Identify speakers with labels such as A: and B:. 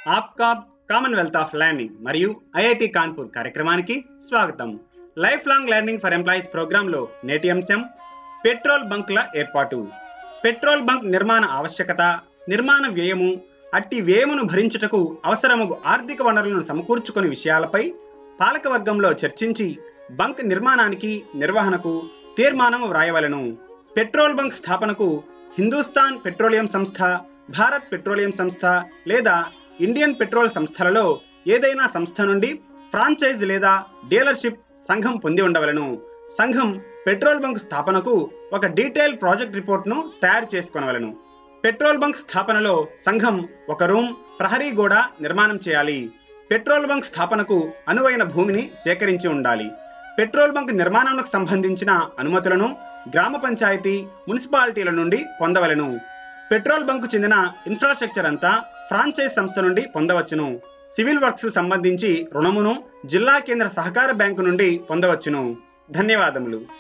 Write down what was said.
A: ఆప్కా Commonwealth of learning మరియు IIT Kanpur కార్యక్రమానికి స్వాగతం life long learning for employees ప్రోగ్రాంలో నేటి అంశం పెట్రోల్ బంక్ల ఏర్పాటు పెట్రోల్ బంక్ నిర్మాణ ఆవశ్యకత నిర్మాణ వ్యయము అట్టి వ్యయమును భరించుటకు అవసరము ఆర్థిక వనరులను సమకూర్చుకుని విషయాలపై పాలకవర్గంలో చర్చించి బంక్ నిర్మాణానికి నిర్వహణకు తీర్మానం వ్రాయవలెను పెట్రోల్ బంక్ స్థాపనకు హిందుస్థాన్ పెట్రోలియం సంస్థ భారత్ పెట్రోలియం సంస్థ లేదా ఇండియన్ పెట్రోల్ సంస్థలలో ఏదైనా సంస్థ నుండి ఫ్రాంచైజ్ లేదా డీలర్షిప్ సంఘం పొంది ఉండవలను సంఘం పెట్రోల్ బంక్ స్థాపనకు ఒక డీటెయిల్ ప్రాజెక్ట్ రిపోర్ట్ను తయారు చేసుకొనవలను పెట్రోల్ బంక్ స్థాపనలో సంఘం ఒక రూమ్ ప్రహరీ గోడ నిర్మాణం చేయాలి పెట్రోల్ బంక్ స్థాపనకు అనువైన భూమిని సేకరించి ఉండాలి పెట్రోల్ బంక్ నిర్మాణానికి సంబంధించిన అనుమతులను గ్రామ పంచాయతీ మున్సిపాలిటీల నుండి పొందవలెను పెట్రోల్ బంకు చెందిన ఇన్ఫ్రాస్ట్రక్చర్ అంతా ఫ్రాంచైజ్ సంస్థ నుండి పొందవచ్చును సివిల్ వర్క్స్ సంబంధించి రుణమును జిల్లా కేంద్ర సహకార బ్యాంకు నుండి పొందవచ్చును ధన్యవాదములు